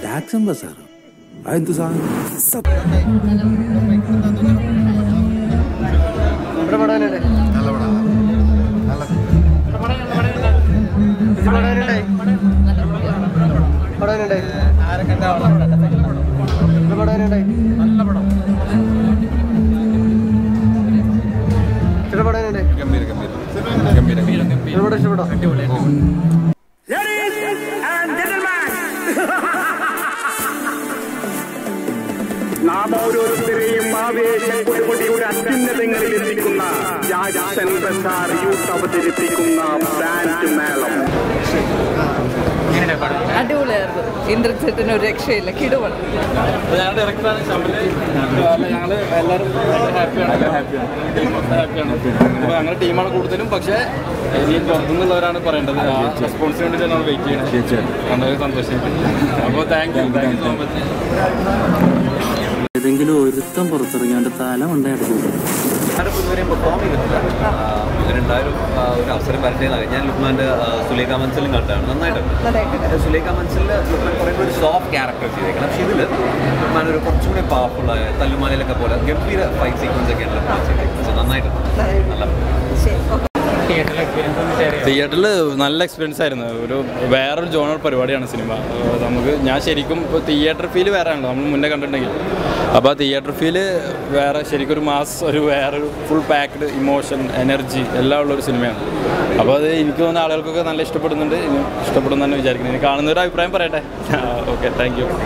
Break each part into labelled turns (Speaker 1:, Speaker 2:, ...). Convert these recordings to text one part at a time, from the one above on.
Speaker 1: Jackson ബസാറോ അതെന്ത് സാധനം
Speaker 2: നാം ഓരോരുത്തരെയും ആവേശം കൊടുകൊടിയുടെ അത്യുന്നതങ്ങളിൽ എത്തിക്കുന്ന ജാക്സൺ ബസാർ യൂത്ത് അവതരിപ്പിക്കുന്ന ബാൻഡ് മേളം
Speaker 3: അടിപൊളിയായിരുന്നു ഇന്ദ്രജിത്തിന് ഒരു രക്ഷയില്ല കിടുവണം
Speaker 4: ഞങ്ങളുടെ ഡയറക്ടറാണ് ശമ്പല് ഞങ്ങൾ എല്ലാവരും ഹാപ്പിയാണ് ഹാപ്പിയാണ് അപ്പോൾ ഞങ്ങളുടെ ടീമാണ് കൂടുതലും പക്ഷേ ഇനി പുറത്തുനിന്നുള്ളവരാണ് പറയേണ്ടത് ആ റെസ്പോൺസിന് വേണ്ടി നമ്മൾ വെയിറ്റ് ചെയ്യണം വളരെ സന്തോഷം അപ്പോൾ thank you thank you so much
Speaker 1: ഏതെങ്കിലും ഒരുത്തം പുറത്തിറങ്ങിയാണ്ട് തല ഉണ്ടായിട്ട്
Speaker 5: ഞാൻ പൊതുവരെ പെർഫോം ചെയ്തിട്ടില്ല അങ്ങനെയുണ്ടായൊരു ആ, ഒരു അവസരം വരട്ടേന്നാണ് ഞാൻ ലുക്മാൻ്റെ സുലേഖ മൻസലും കണ്ടാണ് നന്നായിട്ടുണ്ട് സുലേഖ മൻസലിൽ ലുക്മാൻ പറയുമ്പോൾ ഒരു സോഫ്റ്റ് ക്യാരക്ടർ ചെയ്തേക്കണം പക്ഷേ ഇതിൽ ലുക്മാൻ ഒരു കുറച്ചും കൂടി പവർഫുൾ ആയ തല്ലുമാലയിലൊക്കെ പോലെ ഗംഭീര ഫൈറ്റ് സീക്വൻസ് ഒക്കെയാണ് ലുക്മാൻ ചെയ്തേക്കുന്നത് പക്ഷേ നന്നായിട്ടുണ്ട് നല്ല
Speaker 4: തിയേറ്ററിൽ നല്ല എക്സ്പീരിയൻസ് ആയിരുന്നു ഒരു വേറൊരു ജോണർ പരിപാടിയാണ് സിനിമ ഏഹ് നമുക്ക് ഞാൻ ശരിക്കും ഇപ്പോൾ തിയേറ്റർ ഫീൽ വേറെ ആണല്ലോ നമ്മൾ മുന്നേ കണ്ടിട്ടുണ്ടെങ്കിൽ അപ്പോൾ ആ തിയേറ്റർ ഫീൽ വേറെ ശരിക്കും ഒരു മാസ് ഒരു വേറൊരു ഫുൾ പാക്ഡ് ഇമോഷൻ എനർജി എല്ലാം ഉള്ള ഒരു സിനിമയാണ് അപ്പോൾ അത് എനിക്ക് തോന്നുന്ന ആളുകൾക്കൊക്കെ നല്ല ഇഷ്ടപ്പെടുന്നുണ്ട് ഇനി ഇഷ്ടപ്പെടുന്നു തന്നെ വിചാരിക്കുന്നു ഇനി കാണുന്നവരുടെ അഭിപ്രായം പറയട്ടെ ഓക്കെ താങ്ക് യു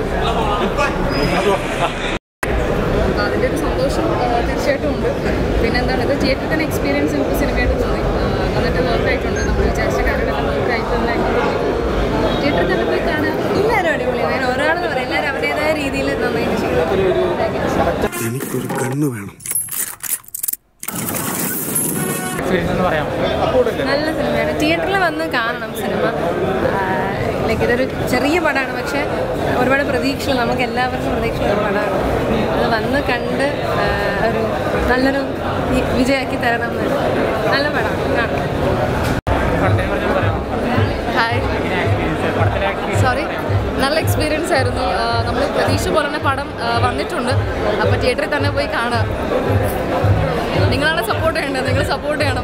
Speaker 3: അതിൻ്റെ ഒരു സന്തോഷം ആ, തീർച്ചയായിട്ടും ഉണ്ട് പിന്നെ എന്താണ് ഇത് തിയേറ്ററിൽ തന്നെ എക്സ്പീരിയൻസ് നമുക്ക് സിനിമയായിട്ട് തോന്നി ആ, നന്നായിട്ട് വർക്ക് ആയിട്ടുണ്ട് നമ്മൾ വിചാരിച്ച കാര്യങ്ങളെല്ലാം വർക്ക് ആയിട്ട് തന്നെ എനിക്ക് തോന്നി തിയേറ്ററിൽ തന്നെ പോയി കാണാം എല്ലാവരും അടിപൊളിയാണ് ഞാൻ ഒരാളെന്ന് പറയാം എല്ലാവരും അവരുടേതായ രീതിയിൽ നന്നായിട്ട് ചെയ്തു
Speaker 6: എനിക്കൊരു കണ്ണ് വേണം
Speaker 3: നല്ല സിനിമയാണ് തിയേറ്ററിൽ വന്ന് കാണണം സിനിമ ലൈക്ക് ഇതൊരു ചെറിയ പടമാണ് പക്ഷേ ഒരുപാട് പ്രതീക്ഷകൾ നമുക്ക് എല്ലാവർക്കും പ്രതീക്ഷയുള്ള ഒരു പടമാണ് അത് വന്ന് കണ്ട് ആ, ഒരു നല്ലൊരു വി- വിജയമാക്കി തരണം എന്ന് നല്ല പടമാണ് കാണാം ഹായ് സോറി നല്ല എക്സ്പീരിയൻസ് ആയിരുന്നു നമ്മൾ പ്രതീക്ഷ പോലെ തന്നെ പടം ആ, വന്നിട്ടുണ്ട് അപ്പോൾ തിയേറ്ററിൽ തന്നെ പോയി കാണാം നിങ്ങളാണ് സപ്പോർട്ട് ചെയ്യേണ്ടത് നിങ്ങൾ സപ്പോർട്ട് ചെയ്യണം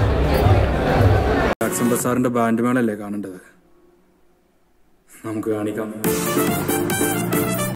Speaker 4: ജാക്സൺ ബസാറിൻ്റെ ബാൻഡ് മേളല്ലേ കാണേണ്ടത് നമുക്ക് കാണിക്കാം